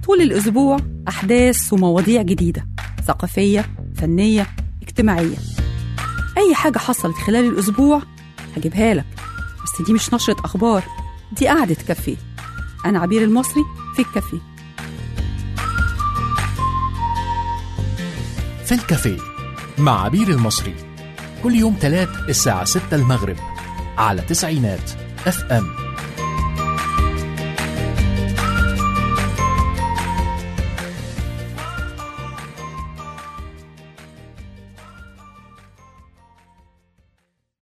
طول الأسبوع أحداث ومواضيع جديدة ثقافية فنية اجتماعية أي حاجة حصلت خلال الأسبوع هجيبها لك بس دي مش نشرة أخبار دي قعدة كافيه أنا عبير المصري في الكافيه في الكافيه مع عبير المصري كل يوم تلات الساعة 6 المغرب على تسعينات اف ام